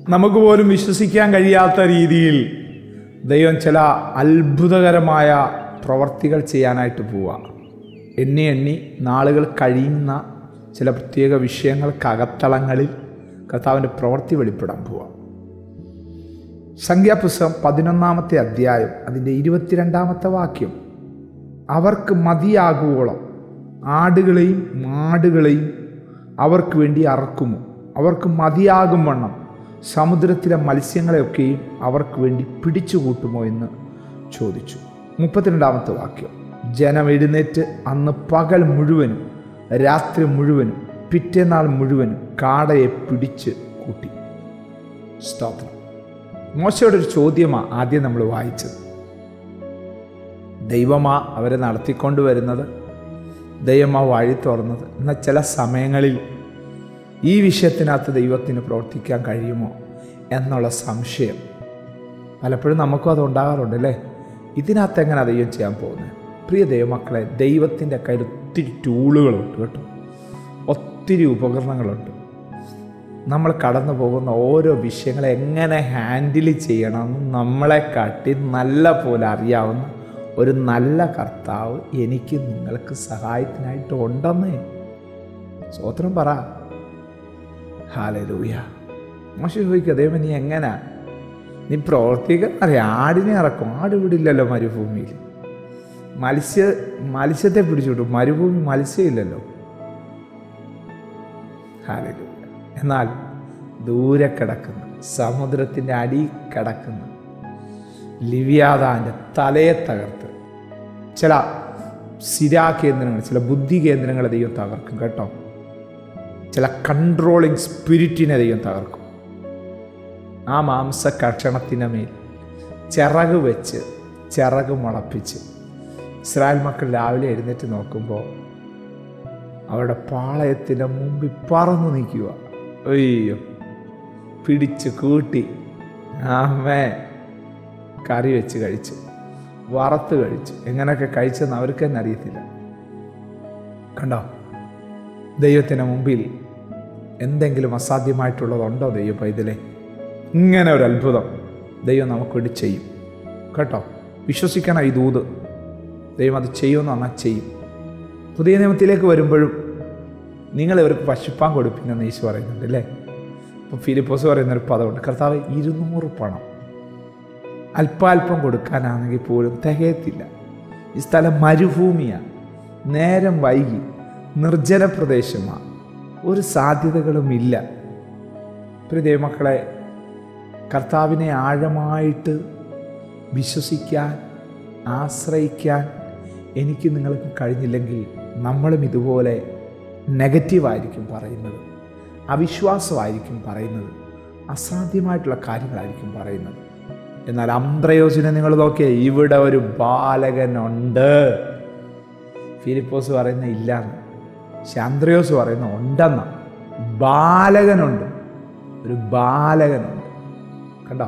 നമുക്ക് പോലും വിശ്വസിക്കാൻ കഴിയാത്ത രീതിയിൽ ദൈവം ചില അത്ഭുതകരമായ പ്രവർത്തികൾ ചെയ്യാനായിട്ട് പോവുക എണ്ണി എണ്ണി നാളുകൾ കഴിയുന്ന ചില പ്രത്യേക വിഷയങ്ങൾക്കകത്തളങ്ങളിൽ കർത്താവിൻ്റെ പ്രവൃത്തി വെളിപ്പെടാൻ പോവുക സംഖ്യാപുസ്തകം പതിനൊന്നാമത്തെ അധ്യായം അതിൻ്റെ ഇരുപത്തിരണ്ടാമത്തെ വാക്യം അവർക്ക് മതിയാകുവോളം ആടുകളെയും മാടുകളെയും അവർക്ക് വേണ്ടി അറക്കുമോ അവർക്ക് മതിയാകും വണ്ണം സമുദ്രത്തിലെ മത്സ്യങ്ങളെയൊക്കെയും അവർക്ക് വേണ്ടി പിടിച്ചു കൂട്ടുമോ എന്ന് ചോദിച്ചു മുപ്പത്തിരണ്ടാമത്തെ വാക്യം ജനം എഴുന്നേറ്റ് അന്ന് പകൽ മുഴുവനും രാത്രി മുഴുവനും പിറ്റേനാൾ മുഴുവനും കാടയെ പിടിച്ച് കൂട്ടി സ്തോത്രം മോശയുടെ ഒരു ചോദ്യമാണ് ആദ്യം നമ്മൾ വായിച്ചത് ദൈവമാ അവരെ നടത്തിക്കൊണ്ടുവരുന്നത് ദൈവമാ വഴി തുറന്നത് എന്നാൽ ചില സമയങ്ങളിൽ ഈ വിഷയത്തിനകത്ത് ദൈവത്തിന് പ്രവർത്തിക്കാൻ കഴിയുമോ എന്നുള്ള സംശയം പലപ്പോഴും നമുക്കും അത് ഉണ്ടാകാറുണ്ട് അല്ലേ ഇതിനകത്ത് എങ്ങനെ ദൈവം ചെയ്യാൻ പോകുന്നത് പ്രിയ ദൈവമക്കളെ ദൈവത്തിൻ്റെ കയ്യിൽ ഒത്തിരി ടൂളുകളുണ്ട് കേട്ടോ ഒത്തിരി ഉപകരണങ്ങളുണ്ട് നമ്മൾ കടന്നു പോകുന്ന ഓരോ വിഷയങ്ങളെ എങ്ങനെ ഹാൻഡിൽ ചെയ്യണമെന്ന് നമ്മളെ കാട്ടി നല്ല പോലെ അറിയാവുന്ന ഒരു നല്ല കർത്താവ് എനിക്ക് നിങ്ങൾക്ക് സഹായത്തിനായിട്ട് ഉണ്ടെന്നേ സ്വോത്രം പറ ഹാലലൂയ മോശം ചോദിക്കുക ദൈവം നീ എങ്ങനാ നീ പ്രവർത്തിക്കാൻ അറിയാം ആടിനെ ഇറക്കും ആട് വിടില്ലല്ലോ മരുഭൂമിയിൽ മത്സ്യ മത്സ്യത്തെ പിടിച്ചുവിട്ടു മരുഭൂമി മത്സ്യമില്ലല്ലോ ഹാലലൂയ എന്നാൽ ദൂരെ കിടക്കുന്ന സമുദ്രത്തിൻ്റെ അടി കിടക്കുന്ന ലിവ്യാദാൻ്റെ തലയെ തകർത്ത് ചില സിരാ കേന്ദ്രങ്ങൾ ചില ബുദ്ധി കേന്ദ്രങ്ങളെ ദൈവം തകർക്കും കേട്ടോ ചില കൺട്രോളിങ് സ്പിരിറ്റിനെ ദൈവം തകർക്കും ആ മാംസ കഷണത്തിൻ്റെ മേൽ ചിറക് വെച്ച് ചിറക് മുളപ്പിച്ച് ഇസ്രായേൽ മക്കൾ രാവിലെ എഴുന്നേറ്റ് നോക്കുമ്പോൾ അവരുടെ പാളയത്തിൻ്റെ മുമ്പിൽ പറന്നു നിൽക്കുക അയ്യോ പിടിച്ച് കൂട്ടി ആമേ കറി വെച്ച് കഴിച്ചു വറുത്ത് കഴിച്ചു എങ്ങനെയൊക്കെ കഴിച്ചെന്ന് അവർക്ക് തന്നെ അറിയത്തില്ല കണ്ടോ ദൈവത്തിന് മുമ്പിൽ എന്തെങ്കിലും അസാധ്യമായിട്ടുള്ളതുണ്ടോ ദൈവ പൈതലേ ഇങ്ങനെ ഒരു അത്ഭുതം ദൈവം നമുക്ക് വേണ്ടി ചെയ്യും കേട്ടോ വിശ്വസിക്കണം ഈ ദൂത് ദൈവം അത് ചെയ്യുമെന്ന് പറഞ്ഞാൽ ചെയ്യും പുതിയ നിയമത്തിലേക്ക് വരുമ്പോഴും നിങ്ങൾ ഇവർക്ക് പശുപ്പാൻ കൊടുപ്പിനെന്ന് ഈശോ പറയുന്നുണ്ട് അല്ലേ ഇപ്പം ഫിലിപ്പോസ് പറയുന്നൊരു പദമുണ്ട് കർത്താവ് ഇരുന്നൂറ് പണം അല്പാൽപ്പം കൊടുക്കാനാണെങ്കിൽ പോലും തികയത്തില്ല ഈ സ്ഥലം മരുഭൂമിയാണ് നേരം വൈകി നിർജ്ജന പ്രദേശമാണ് ഒരു സാധ്യതകളുമില്ല പ്രിയ മക്കളെ കർത്താവിനെ ആഴമായിട്ട് വിശ്വസിക്കാൻ ആശ്രയിക്കാൻ എനിക്ക് നിങ്ങൾക്ക് കഴിഞ്ഞില്ലെങ്കിൽ നമ്മളും ഇതുപോലെ നെഗറ്റീവായിരിക്കും പറയുന്നത് അവിശ്വാസമായിരിക്കും പറയുന്നത് അസാധ്യമായിട്ടുള്ള കാര്യങ്ങളായിരിക്കും പറയുന്നത് എന്നാൽ അന്ത്രയോസിനെ നിങ്ങൾ നോക്കിയേ ഇവിടെ ഒരു ബാലകനുണ്ട് ഫിലിപ്പോസ് പറയുന്ന ഇല്ലാന്ന് ശാന്ത്രയോസ് പറയുന്ന ഉണ്ടെന്ന ബാലകനുണ്ട് ഒരു ബാലകനുണ്ട് കണ്ടോ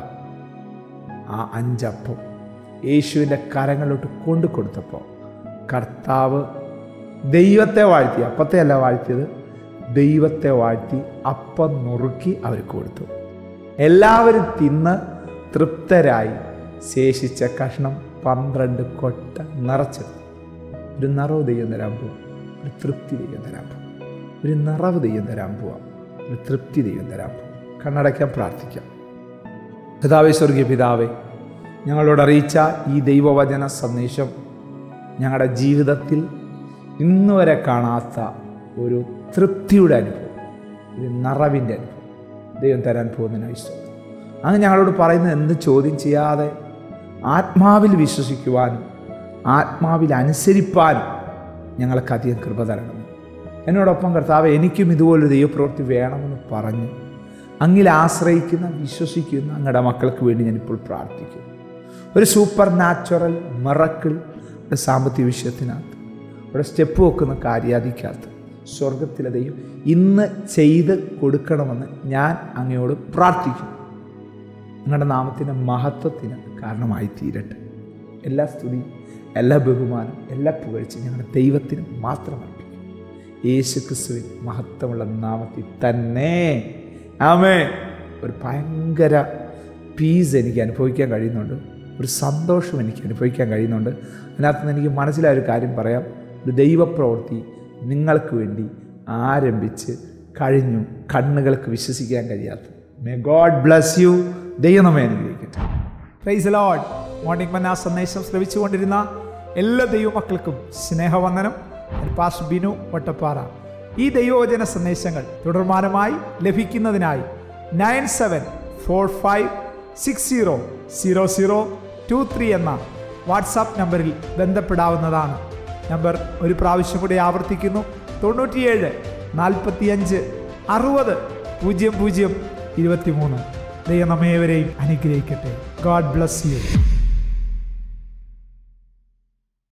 ആ അഞ്ചപ്പം യേശുവിൻ്റെ കരങ്ങളിലോട്ട് കൊണ്ടു കൊടുത്തപ്പോൾ കർത്താവ് ദൈവത്തെ വാഴ്ത്തി അപ്പത്തെ അല്ല വാഴ്ത്തിയത് ദൈവത്തെ വാഴ്ത്തി അപ്പം നുറുക്കി അവർക്ക് കൊടുത്തു എല്ലാവരും തിന്ന് തൃപ്തരായി ശേഷിച്ച കഷ്ണം പന്ത്രണ്ട് കൊട്ട നിറച്ചെടുത്തു ഒരു നിറവ് ദൈവം തരാൻ പോവാം ഒരു തൃപ്തി ദൈവം തരാൻ പോവാം ഒരു നിറവ് ദൈവം തരാൻ പോവാം ഒരു തൃപ്തി ദൈവം തരാൻ പോവാം കണ്ണടയ്ക്കാൻ പ്രാർത്ഥിക്കാം പിതാവേ സ്വർഗീയ പിതാവേ ഞങ്ങളോട് അറിയിച്ച ഈ ദൈവവചന സന്ദേശം ഞങ്ങളുടെ ജീവിതത്തിൽ ഇന്ന് വരെ കാണാത്ത ഒരു തൃപ്തിയുടെ അനുഭവം ഒരു നിറവിൻ്റെ അനുഭവം ദൈവം തരാൻ പോകുന്നതിനായി സ്തോത്രം അങ്ങ് ഞങ്ങളോട് പറയുന്നത് എന്ത് ചോദ്യം ചെയ്യാതെ ആത്മാവിൽ വിശ്വസിക്കുവാനും ആത്മാവിൽ അനുസരിപ്പാനും ഞങ്ങൾക്ക് അധികം കൃപ തരണം എന്നോടൊപ്പം കർത്താവ് എനിക്കും ഇതുപോലൊരു ദൈവപ്രവൃത്തി വേണമെന്ന് പറഞ്ഞു അങ്ങിൽ ആശ്രയിക്കുന്ന വിശ്വസിക്കുന്ന അങ്ങയുടെ മക്കൾക്ക് വേണ്ടി ഞാനിപ്പോൾ പ്രാർത്ഥിക്കുന്നു ഒരു സൂപ്പർ നാച്ചുറൽ മിറക്കിൾ ഒരു സാമ്പത്തിക വിഷയത്തിനകത്ത് ഒരു സ്റ്റെപ്പ് വെക്കുന്ന കാര്യാധിക്കകത്ത് സ്വർഗത്തിലെ ദൈവം ഇന്ന് ചെയ്ത് കൊടുക്കണമെന്ന് ഞാൻ അങ്ങയോട് പ്രാർത്ഥിക്കുന്നു നിങ്ങളുടെ നാമത്തിൻ്റെ മഹത്വത്തിന് കാരണമായി തീരട്ടെ എല്ലാ സ്തുതിയും എല്ലാ ബഹുമാനം എല്ലാ പുകഴ്ചയും ഞങ്ങളുടെ ദൈവത്തിന് മാത്രം അർപ്പിക്കും യേശു ക്രിസ്തുവിൻ മഹത്വമുള്ള നാമത്തിൽ തന്നെ ആമേ ഒരു ഭയങ്കര പീസ് എനിക്ക് അനുഭവിക്കാൻ കഴിയുന്നുണ്ട് ഒരു സന്തോഷം എനിക്ക് അനുഭവിക്കാൻ കഴിയുന്നുണ്ട് അതിനകത്ത് നിന്ന് എനിക്ക് മനസ്സിലായ ഒരു കാര്യം പറയാം ഒരു ദൈവപ്രവൃത്തി നിങ്ങൾക്ക് വേണ്ടി ആരംഭിച്ച് കഴിഞ്ഞു കണ്ണുകൾക്ക് വിശ്വസിക്കാൻ കഴിയാത്ത മേ ഗോഡ് ബ്ലസ് യു ദൈവം നമ്മെ അനുഗ്രഹിക്കട്ടെ പ്രൈസ് ലോഡ് മോർണിംഗ് മന്ന സന്ദേശം ശ്രവിച്ചുകൊണ്ടിരുന്ന എല്ലാ ദൈവമക്കൾക്കും സ്നേഹവന്ദനം ഞാൻ പാസ് ബിനു വട്ടപ്പാറ ഈ ദൈവവചന സന്ദേശങ്ങൾ തുടർമാനമായി ലഭിക്കുന്നതിനായി nine seven four five six zero zero zero two three എന്ന വാട്സാപ്പ് നമ്പറിൽ ബന്ധപ്പെടാവുന്നതാണ് നമ്പർ ഒരു പ്രാവശ്യം കൂടി ആവർത്തിക്കുന്നു തൊണ്ണൂറ്റിയേഴ് നാൽപ്പത്തിയഞ്ച് അറുപത് പൂജ്യം പൂജ്യം ഇരുപത്തിമൂന്ന് ദൈവം നമ്മേവരെയും അനുഗ്രഹിക്കട്ടെ ഗോഡ് ബ്ലസ് യു